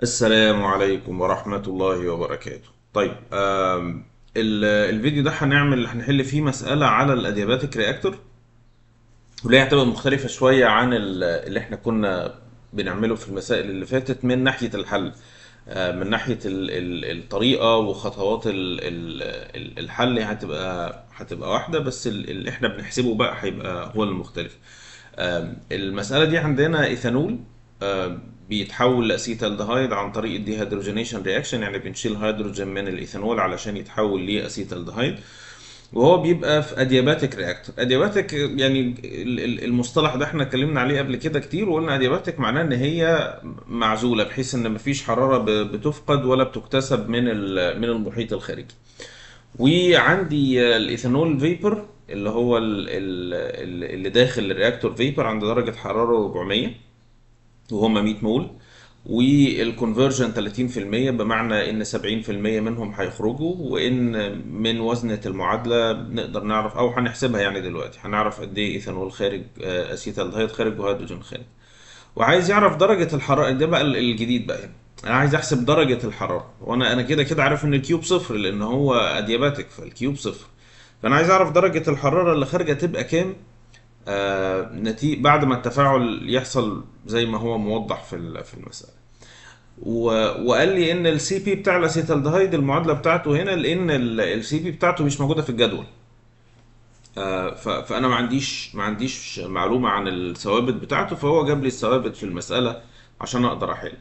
السلام عليكم ورحمة الله وبركاته طيب آم، ال- الفيديو ده هنعمل هنحل فيه مسألة على الأدياباتيك رياكتور واللي هي هتبقى مختلفة شوية عن ال- اللي احنا كنا بنعمله في المسائل اللي فاتت من ناحية الحل آه، من ناحية ال- ال- الطريقة وخطوات ال- ال- ال- الحل هتبقى هتبقى واحدة بس ال- اللي احنا بنحسبه بقى هيبقى هو المختلف آم، المسألة دي عندنا ايثانول آم، بيتحول لاسيتالدهايد عن طريق الديهيدروجينيشن رياكشن يعني بنشيل هيدروجين من الايثانول علشان يتحول لاسيتالدهايد وهو بيبقى في ادياباتيك رياكتور ادياباتيك يعني ال- ال- المصطلح ده احنا اتكلمنا عليه قبل كده كتير وقلنا ادياباتيك معناه ان هي معزوله بحيث ان مفيش حراره ب- بتفقد ولا بتكتسب من ال- من المحيط الخارجي وعندي الايثانول فيبر اللي هو ال- ال- اللي داخل الرياكتور فيبر عند درجه حراره 400 وهم 100 مول والكونفرجن 30% بمعنى ان 70% منهم هيخرجوا وان من وزنة المعادلة نقدر نعرف او هنحسبها يعني دلوقتي هنعرف قد ايه ايثانول خارج آه، اسيتالدهيد خارج وهيدروجين خارج وعايز يعرف درجة الحرارة ده بقى الجديد بقى يعني. انا عايز احسب درجة الحرارة وانا انا كده كده عارف ان الكيوب صفر لان هو ادياباتيك فالكيوب صفر فانا عايز اعرف درجة الحرارة اللي خارجة تبقى كام آه نتيجة بعد ما التفاعل يحصل زي ما هو موضح في ال- في المسألة و... وقال لي ان السي بي بتاع الاسيتالدهايد المعادله بتاعته هنا لان السي بي بتاعته مش موجوده في الجدول آه، ف... فانا ما عنديش ما عنديش معلومه عن الثوابت بتاعته فهو جاب لي الثوابت في المساله عشان اقدر احل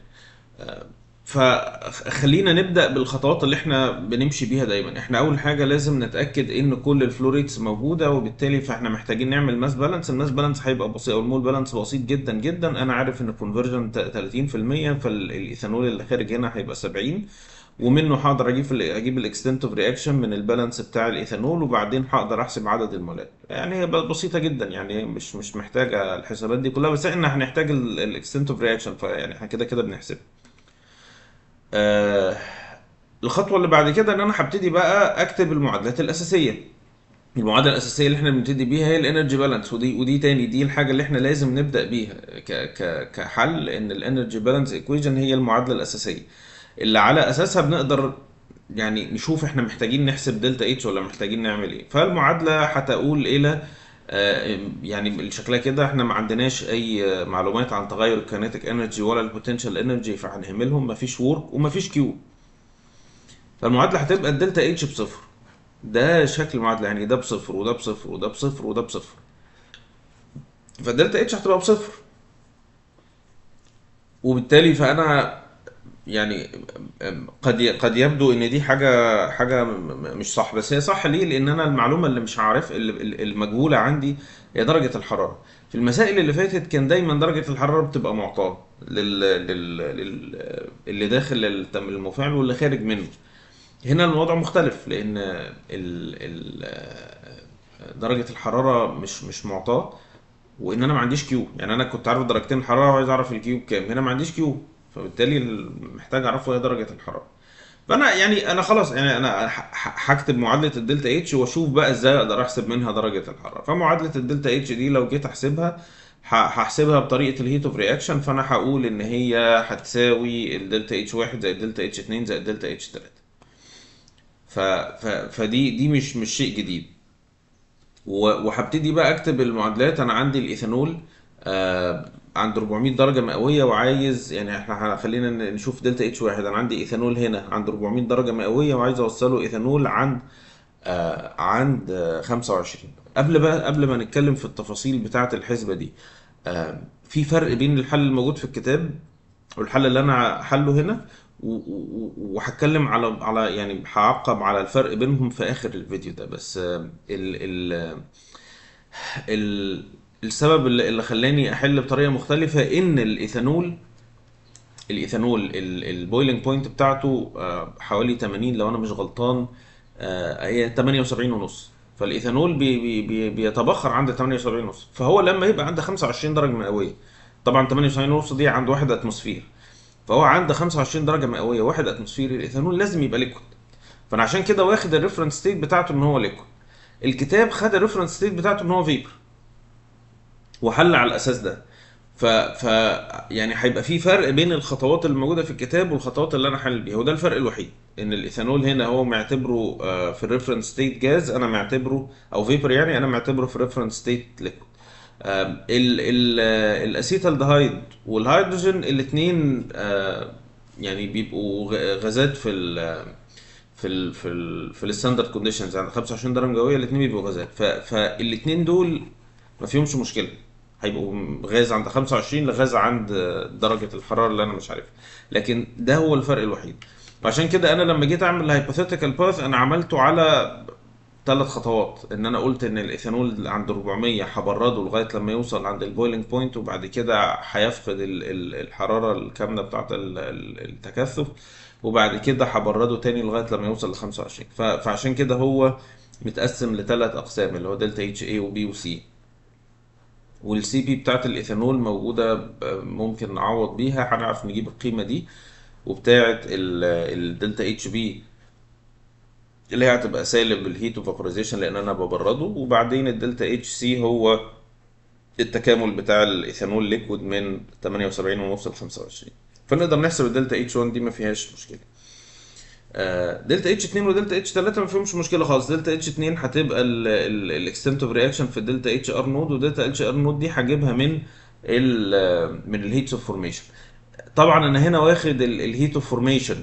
فخلينا نبدا بالخطوات اللي احنا بنمشي بيها دايما احنا اول حاجه لازم نتاكد ان كل الفلوريتس موجوده وبالتالي فاحنا محتاجين نعمل ماس بالانس الماس بالانس هيبقى بسيط او المول بالانس بسيط جدا جدا انا عارف ان الكونفرجن 30% فالايثانول اللي خارج هنا هيبقى 70 ومنه هقدر اجيب ال- اجيب الاكستنت اوف رياكشن من البالانس بتاع الايثانول وبعدين هقدر احسب عدد المولات يعني هي بسيطه جدا يعني مش مش محتاجه الحسابات دي كلها بس احنا هنحتاج الاكستنت اوف رياكشن فيعني احنا كده كده بنحسب آه الخطوه اللي بعد كده ان انا هبتدي بقى اكتب المعادلات الاساسيه المعادله الاساسيه اللي احنا بنبتدي بيها هي الانرجي بالانس ودي ودي تاني دي الحاجه اللي احنا لازم نبدا بيها ك ك كحل ان الانرجي بالانس ايكويشن هي المعادله الاساسيه اللي على اساسها بنقدر يعني نشوف احنا محتاجين نحسب دلتا اتش ولا محتاجين نعمل ايه فالمعادله هتقول الى آه، يعني شكلها كده احنا ما عندناش اي آه، معلومات عن تغير الكينيتيك انرجي ولا البوتنشال انرجي فهنهملهم مفيش وورك ومفيش كيو فالمعادله هتبقى الدلتا اتش بصفر ده شكل المعادله يعني ده بصفر وده بصفر وده بصفر وده بصفر فالدلتا اتش هتبقى بصفر وبالتالي فانا يعني قد قد يبدو ان دي حاجه حاجه م- م- مش صح بس هي صح ليه لان انا المعلومه اللي مش عارف اللي- اللي- المجهوله عندي هي درجه الحراره في المسائل اللي فاتت كان دايما درجه الحراره بتبقى معطاه لل... لل... لل... اللي داخل التم- المفاعل واللي خارج منه هنا الموضوع مختلف لان ال... ال... درجه الحراره مش مش معطاه وان انا ما عنديش كيو يعني انا كنت عارف درجتين الحراره وعايز اعرف الكيو بكام هنا ما عنديش كيو فبالتالي ال- محتاج اعرفه هي درجه الحراره فانا يعني انا خلاص يعني انا ح- ح- هكتب معادله الدلتا اتش واشوف بقى ازاي اقدر احسب منها درجه الحراره فمعادله الدلتا اتش دي لو جيت احسبها ه- هحسبها بطريقه الهيت اوف رياكشن فانا هقول ان هي هتساوي الدلتا اتش 1 زائد الدلتا اتش 2 زائد الدلتا اتش 3 ف... ف... فدي دي مش مش شيء جديد و- وهبتدي بقى اكتب المعادلات انا عندي الايثانول آه عند 400 درجة مئوية وعايز يعني احنا خلينا ن- نشوف دلتا اتش واحد انا عندي ايثانول هنا عند 400 درجة مئوية وعايز اوصله ايثانول عند آه عند آه 25 قبل بقى قبل ما نتكلم في التفاصيل بتاعة الحسبة دي آه في فرق بين الحل الموجود في الكتاب والحل اللي انا حله هنا و- و- وهتكلم على على يعني هعقب على الفرق بينهم في اخر الفيديو ده بس آه، ال ال ال السبب اللي اللي خلاني احل بطريقه مختلفه ان الايثانول الايثانول البويلنج بوينت بتاعته آه، حوالي 80 لو انا مش غلطان آه، هي 78 ونص فالايثانول بي بي بي بيتبخر عند 78 ونص فهو لما يبقى عند 25 درجه مئويه طبعا 78 ونص دي عند 1 اتموسفير فهو عند 25 درجه مئويه 1 اتموسفير الايثانول لازم يبقى ليكويد فانا عشان كده واخد الريفرنس ستيت بتاعته ان هو ليكويد الكتاب خد الريفرنس ستيت بتاعته ان هو فيبر وحل على الاساس ده ف ف يعني هيبقى في فرق بين الخطوات اللي موجوده في الكتاب والخطوات اللي انا حلل بيها وده الفرق الوحيد ان الايثانول هنا هو معتبره آه، في الريفرنس ستيت جاز انا معتبره او فيبر يعني انا معتبره في الريفرنس ستيت ليكويد الاسيتالدهايد والهيدروجين الاثنين يعني بيبقوا غ- غازات في ال في ال في ال في الستاندرد كونديشنز عند 25 درجه مئويه الاثنين بيبقوا غازات ف فالاثنين دول ما فيهمش مشكله هيبقوا غاز عند 25 لغاز عند درجه الحراره اللي انا مش عارفها لكن ده هو الفرق الوحيد وعشان كده انا لما جيت اعمل الهايبوثيتيكال باث انا عملته على ثلاث خطوات ان انا قلت ان الايثانول عند 400 هبرده لغايه لما يوصل عند البويلنج بوينت وبعد كده هيفقد ال- ال- الحراره الكامنه بتاعه ال- ال- التكثف وبعد كده هبرده تاني لغايه لما يوصل ل 25 ف- فعشان كده هو متقسم لثلاث اقسام اللي هو دلتا اتش اي وبي وسي والسي بي بتاعت الايثانول موجوده ب- ممكن نعوض بيها هنعرف نجيب القيمه دي وبتاعت الدلتا اتش بي اللي هي هتبقى سالب الهيت وفابورايزيشن لان انا ببرده وبعدين الدلتا اتش سي هو التكامل بتاع الايثانول ليكويد من 78 ونص ل 25 فنقدر نحسب الدلتا اتش 1 دي ما فيهاش مشكله آه، دلتا اتش 2 ودلتا اتش 3 ما فيهمش مشكله خالص دلتا اتش 2 هتبقى الاكستنت اوف رياكشن في الدلتا اتش ار نود ودلتا اتش ار نود دي هجيبها من ال من الهيتس اوف فورميشن طبعا انا هنا واخد الهيت اوف فورميشن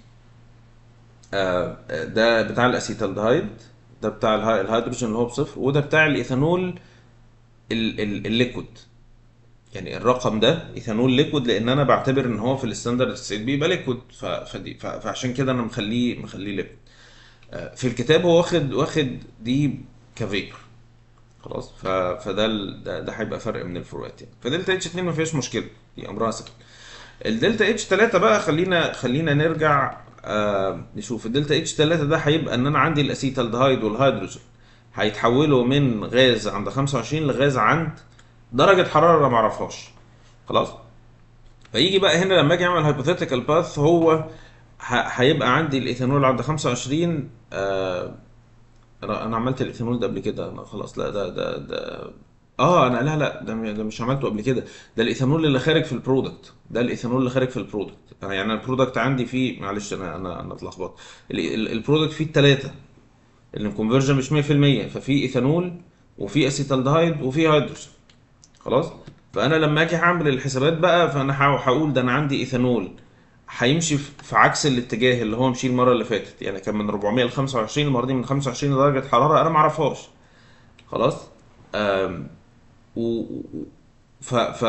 ده بتاع الاسيتالدهايد ده بتاع الهي- الهيدروجين اللي هو بصفر وده بتاع الايثانول ال- ال- الليكويد يعني الرقم ده ايثانول ليكويد لان انا بعتبر ان هو في الستاندرد ستيت بيبقى ليكويد ف- فدي ف- فعشان كده انا مخليه مخليه ليكويد في الكتاب هو واخد واخد دي كفيبر خلاص ف... فده ال... ده, ده هيبقى فرق من الفروقات يعني فدلتا اتش 2 ما فيهاش مشكله دي امرها سهل الدلتا اتش 3 بقى خلينا خلينا نرجع آه نشوف الدلتا اتش 3 ده هيبقى ان انا عندي الاسيتالدهايد والهيدروجين هيتحولوا من غاز عند 25 لغاز عند درجه حراره انا ما اعرفهاش خلاص فيجي بقى هنا لما اجي اعمل هايبوثيتيكال باث هو ه- هيبقى عندي الايثانول عند 25 آه انا أنا عملت الايثانول ده قبل كده انا خلاص لا ده ده ده اه انا لا لا ده م- ده مش عملته قبل كده ده الايثانول اللي خارج في البرودكت ده الايثانول اللي خارج في البرودكت انا يعني البرودكت عندي فيه معلش انا انا انا اتلخبطت ال- ال- البرودكت فيه الثلاثه الكونفرجن مش 100% ففي ايثانول وفي اسيتالدهايد وفي هيدروجين خلاص فانا لما اجي هعمل الحسابات بقى فانا هح- هقول ده انا عندي ايثانول هيمشي في في عكس الاتجاه اللي هو مشي المره اللي فاتت يعني كان من 400 ل 25 المره دي من 25 لدرجه حراره انا ما اعرفهاش خلاص أم و و- ف ف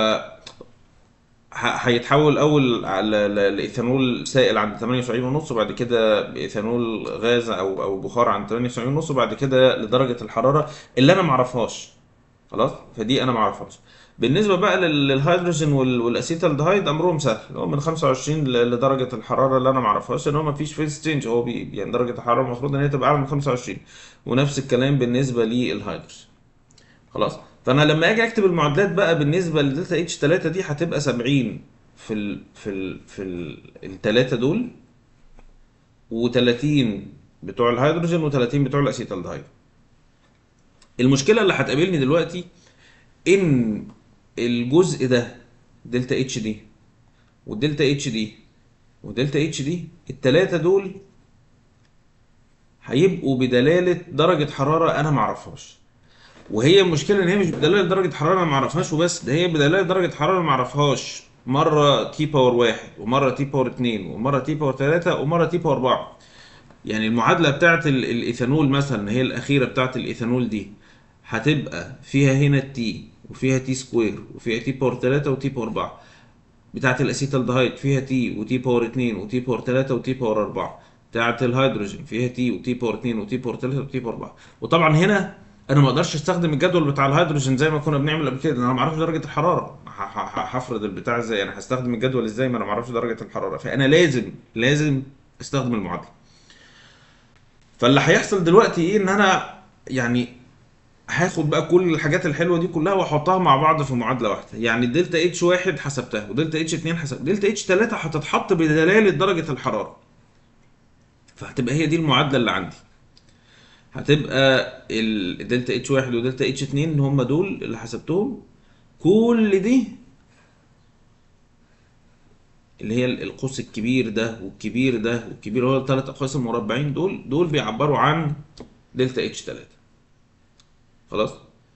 ه- هيتحول اول على ل- لايثانول سائل عند 78 ونص وبعد كده بايثانول غاز او او بخار عند 78 ونص وبعد كده لدرجه الحراره اللي انا ما اعرفهاش خلاص فدي انا ما اعرفهاش بالنسبه بقى لل- للهيدروجين وال- والاسيتالدهايد امرهم سهل هو من 25 ل- لدرجه الحراره اللي انا ما اعرفهاش ان هو ما فيش فيز تشينج هو بي يعني درجه الحراره المفروض ان هي تبقى اعلى من 25 ونفس الكلام بالنسبه للهيدروجين خلاص فانا لما اجي اكتب المعادلات بقى بالنسبه لدلتا اتش 3 دي هتبقى 70 في ال في ال في ال الثلاثه دول و30 بتوع الهيدروجين و30 بتوع الاسيتالدهايد المشكله اللي هتقابلني دلوقتي ان الجزء ده دلتا اتش دي والدلتا اتش دي ودلتا اتش دي التلاتة دول هيبقوا بدلالة درجة حرارة أنا معرفهاش وهي المشكلة إن هي مش بدلالة درجة حرارة أنا معرفهاش وبس ده هي بدلالة درجة حرارة معرفهاش مرة تي باور واحد ومرة تي باور اتنين ومرة تي باور تلاتة ومرة تي باور أربعة يعني المعادلة بتاعت ال- الإيثانول مثلا هي الأخيرة بتاعت الإيثانول دي هتبقى فيها هنا التي وفيها تي سكوير وفيها تي باور تلاتة وتي باور أربعة بتاعت الاسيتالدهايد فيها تي وتي باور 2 وتي باور 3 وتي باور 4 بتاعت الهيدروجين فيها تي وتي باور 2 وتي باور 3 وتي باور 4 وطبعا هنا انا ما اقدرش استخدم الجدول بتاع الهيدروجين زي ما كنا بنعمل قبل كده انا ما اعرفش درجه الحراره ه- ه- هفرض البتاع ازاي انا هستخدم الجدول ازاي ما انا ما اعرفش درجه الحراره فانا لازم لازم استخدم المعادله فاللي هيحصل دلوقتي ايه ان انا يعني هاخد بقى كل الحاجات الحلوه دي كلها واحطها مع بعض في معادله واحده يعني دلتا اتش واحد حسبتها ودلتا اتش 2 حسب دلتا اتش 3 هتتحط بدلاله درجه الحراره فهتبقى هي دي المعادله اللي عندي هتبقى الدلتا اتش واحد ودلتا اتش 2 هم دول اللي حسبتهم كل دي اللي هي القوس الكبير ده والكبير ده والكبير هو الثلاث اقواس المربعين دول دول بيعبروا عن دلتا اتش 3 خلاص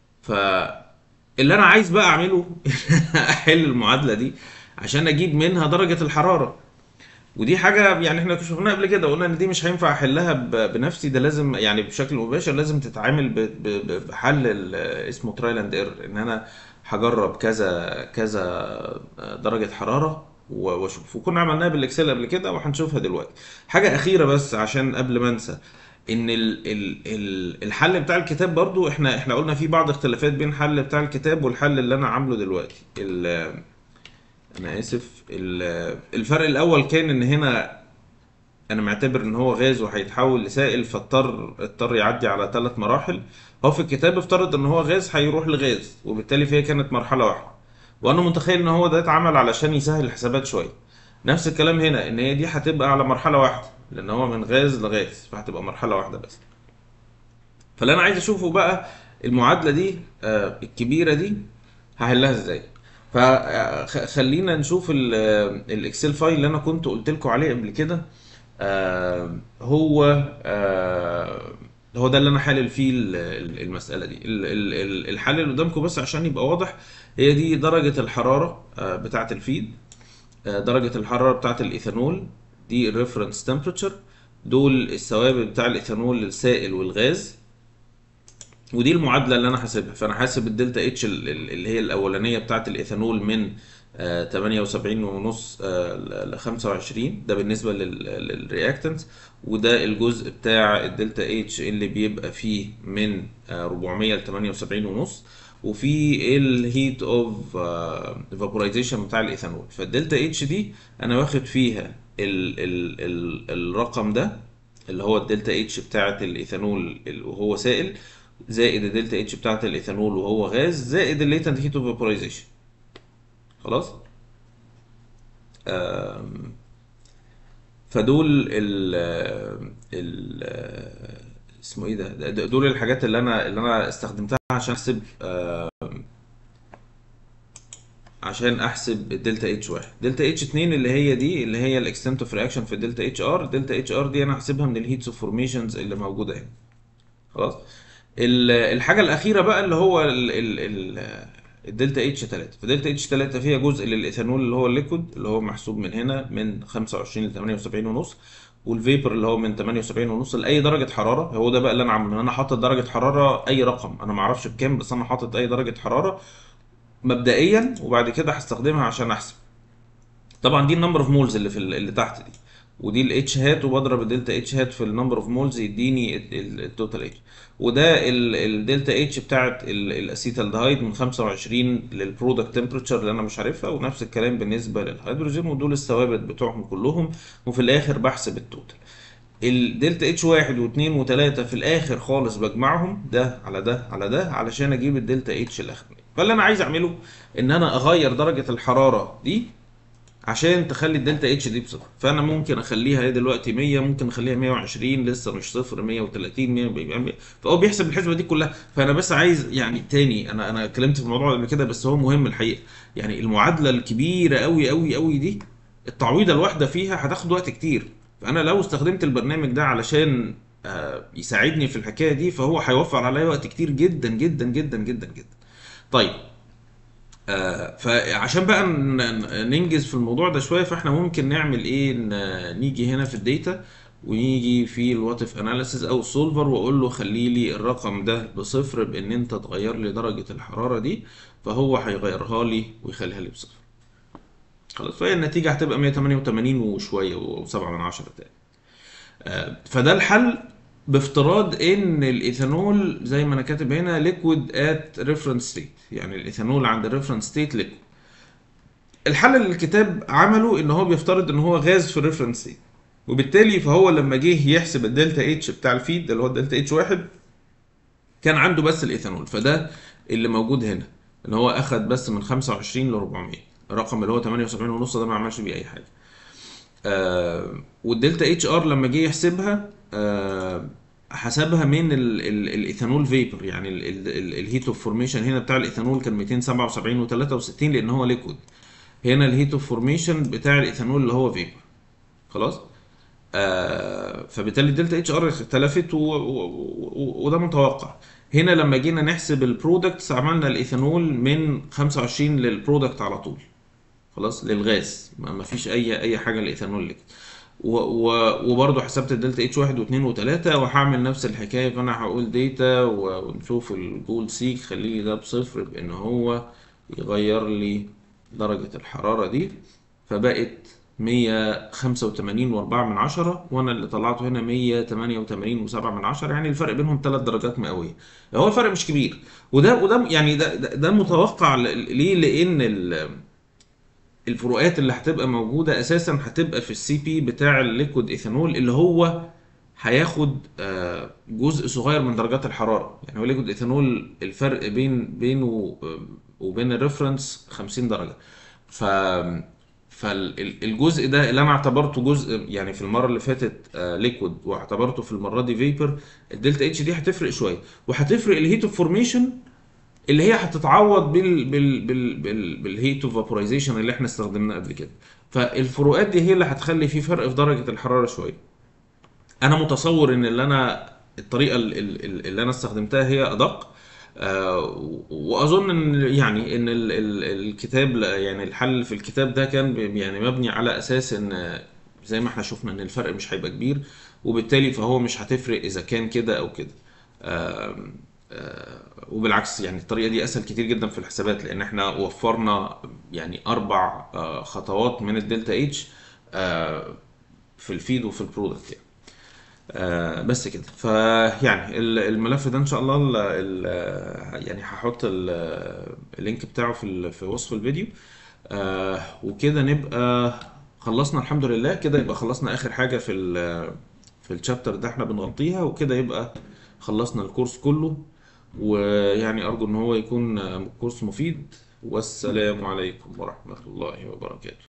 فاللي انا عايز بقى اعمله احل المعادله دي عشان اجيب منها درجه الحراره ودي حاجه يعني احنا شفناها قبل كده قلنا ان دي مش هينفع احلها ب- بنفسي ده لازم يعني بشكل مباشر لازم تتعامل ب- ب- ب- بحل ال- اسمه ترايل اند ايرور ان انا هجرب كذا كذا درجه حراره و- واشوف وكنا عملناها بالاكسل قبل كده وهنشوفها دلوقتي حاجه اخيره بس عشان قبل ما انسى ان ال ال ال الحل بتاع الكتاب برضو احنا احنا قلنا في بعض اختلافات بين الحل بتاع الكتاب والحل اللي انا عامله دلوقتي ال- انا اسف ال- الفرق الاول كان ان هنا انا معتبر ان هو غاز وهيتحول لسائل فاضطر اضطر يعدي على ثلاث مراحل هو في الكتاب افترض ان هو غاز هيروح لغاز وبالتالي فهي كانت مرحله واحده وانا متخيل ان هو ده اتعمل علشان يسهل الحسابات شويه نفس الكلام هنا ان هي دي هتبقى على مرحله واحده لان هو من غاز لغاز فهتبقى مرحله واحده بس فاللي انا عايز اشوفه بقى المعادله دي آه، الكبيره دي هحلها ازاي فخلينا نشوف ال- آه، الاكسل فايل اللي انا كنت قلت لكم عليه قبل كده آه، هو آه، هو ده اللي انا حالل فيه ال- ال- المساله دي ال- ال- ال- الحل اللي قدامكم بس عشان يبقى واضح هي دي درجه الحراره آه، بتاعه الفيد آه، درجة الحرارة بتاعة الإيثانول دي الريفرنس تمبريتشر دول الثوابت بتاع الإيثانول السائل والغاز ودي المعادلة اللي أنا حاسبها فأنا حاسب الدلتا اتش ال- ال- اللي هي الأولانية بتاعة الإيثانول من آه، 78 ونص ل 25 ده بالنسبة للرياكتنت وده الجزء بتاع الدلتا اتش اللي بيبقى فيه من آه، 400 ل 78 ونص وفي الهيت اوف فابورايزيشن بتاع الايثانول فالدلتا اتش دي انا واخد فيها ال ال ال الرقم ده اللي هو الدلتا اتش بتاعه الايثانول ال- وهو سائل زائد الدلتا اتش بتاعه الايثانول وهو غاز زائد الليتنت هيت اوف فابورايزيشن خلاص آم، فدول ال ال اسمه ايه ده ده- ده- دول الحاجات اللي انا اللي انا استخدمتها عشان احسب آم، عشان احسب الدلتا اتش واحد دلتا اتش 2 اللي هي دي اللي هي الاكستنت اوف رياكشن في الدلتا اتش ار دلتا اتش ار دي انا هحسبها من الهيتس اوف فورميشنز اللي موجوده هنا خلاص ال- الحاجه الاخيره بقى اللي هو ال ال ال الدلتا اتش 3 فدلتا اتش 3 فيها جزء للايثانول اللي هو الليكويد اللي هو محسوب من هنا من 25 ل 78 ونص والفيبر اللي هو من 78 ونص لاي درجه حراره هو ده بقى اللي انا عامله انا حاطط درجه حراره اي رقم انا ما اعرفش بكام بس انا حاطط اي درجه حراره مبدئيا وبعد كده هستخدمها عشان احسب طبعا دي النمبر اوف مولز اللي في ال- اللي تحت دي ودي الاتش هات وبضرب الدلتا اتش هات في النمبر اوف مولز يديني التوتال اتش وده الدلتا اتش بتاعت الاسيتالدهايد من 25 للبرودكت تمبريتشر اللي انا مش عارفها ونفس الكلام بالنسبه للهيدروجين ودول الثوابت بتوعهم كلهم وفي الاخر بحسب التوتال الدلتا اتش واحد واثنين وثلاثة في الاخر خالص بجمعهم ده على ده على ده علشان اجيب الدلتا اتش الاخراني فاللي انا عايز اعمله ان انا اغير درجة الحرارة دي عشان تخلي الدلتا اتش دي بصفر فانا ممكن اخليها هي دلوقتي 100 ممكن اخليها 120 لسه مش صفر 130 100 يعني فهو بيحسب الحسبه دي كلها فانا بس عايز يعني تاني انا انا اتكلمت في الموضوع قبل كده بس هو مهم الحقيقه يعني المعادله الكبيره قوي قوي قوي دي التعويضه الواحده فيها هتاخد وقت كتير فانا لو استخدمت البرنامج ده علشان آه، يساعدني في الحكايه دي فهو هيوفر عليا وقت كتير جدا جدا جدا جدا جدا طيب آه، فعشان بقى ن- ن- ننجز في الموضوع ده شويه فاحنا ممكن نعمل ايه ن- نيجي هنا في الداتا ونيجي في الوات اف اناليسيز او السولفر واقول له خلي لي الرقم ده بصفر بان انت تغير لي درجه الحراره دي فهو هيغيرها لي ويخليها لي بصفر خلاص فهي النتيجه هتبقى 188 وشويه و7 من 10 تاني آه، فده الحل بافتراض ان الايثانول زي ما انا كاتب هنا ليكويد ات ريفرنس ستيت يعني الايثانول عند الريفرنس ستيت ليكويد الحل اللي الكتاب عمله ان هو بيفترض ان هو غاز في الريفرنس ستيت وبالتالي فهو لما جه يحسب الدلتا اتش بتاع الفيد اللي هو الدلتا اتش واحد كان عنده بس الايثانول فده اللي موجود هنا ان هو اخد بس من 25 ل 400 الرقم اللي هو 78 ونص ده ما عملش بيه اي حاجه آه والدلتا اتش ار لما جه يحسبها آه حسبها من ال ال الايثانول فيبر يعني الهيت اوف فورميشن هنا بتاع الايثانول كان 277 و63 لان هو ليكويد هنا الهيت اوف فورميشن بتاع الايثانول اللي هو فيبر خلاص آه فبالتالي الدلتا اتش ار اختلفت و... و... و... وده متوقع هنا لما جينا نحسب البرودكتس عملنا الايثانول من 25 للبرودكت على طول خلاص للغاز ما ما فيش اي اي حاجه للايثانول لك و... و... وبرضه حسبت الدلتا اتش 1 و2 و3 وهعمل نفس الحكايه فانا هقول داتا و- ونشوف الجول سيك خليه ده بصفر بان هو يغير لي درجه الحراره دي فبقت 185 و4 من عشرة وانا اللي طلعته هنا 188 و7 من عشرة يعني الفرق بينهم 3 درجات مئويه هو الفرق مش كبير وده وده يعني ده ده, ده متوقع ل- ليه لان ال... الفروقات اللي هتبقى موجودة أساسا هتبقى في السي بي بتاع الليكويد إيثانول اللي هو هياخد آه، جزء صغير من درجات الحرارة يعني هو ليكويد إيثانول الفرق بين بينه آه، وبين الريفرنس 50 درجة ف فالجزء ده اللي انا اعتبرته جزء يعني في المره اللي فاتت ليكويد واعتبرته في المره دي فيبر الدلتا اتش دي هتفرق شويه وهتفرق الهيت اوف فورميشن اللي هي هتتعوض بال بال بال بال بالهيت اوف فابورايزيشن اللي احنا استخدمناه قبل كده فالفروقات دي هي اللي هتخلي في فرق في درجه الحراره شويه انا متصور ان اللي انا الطريقه ال- ال- ال- اللي انا استخدمتها هي ادق آه، واظن ان يعني ان ال- ال- الكتاب لا- يعني الحل في الكتاب ده كان ب- يعني مبني على اساس ان زي ما احنا شفنا ان الفرق مش هيبقى كبير وبالتالي فهو مش هتفرق اذا كان كده او كده آم، آه، وبالعكس يعني الطريقه دي اسهل كتير جدا في الحسابات لان احنا وفرنا يعني اربع آه، خطوات من الدلتا اتش آه، في الفيد وفي البرودكت يعني آه بس كده فيعني ال- الملف ده ان شاء الله ال ال يعني هحط ال- اللينك بتاعه في ال- في وصف الفيديو آه وكده نبقى خلصنا الحمد لله كده يبقى خلصنا اخر حاجة في ال في الشابتر ده احنا بنغطيها وكده يبقى خلصنا الكورس كله ويعني ارجو ان هو يكون كورس مفيد والسلام عليكم ورحمة الله وبركاته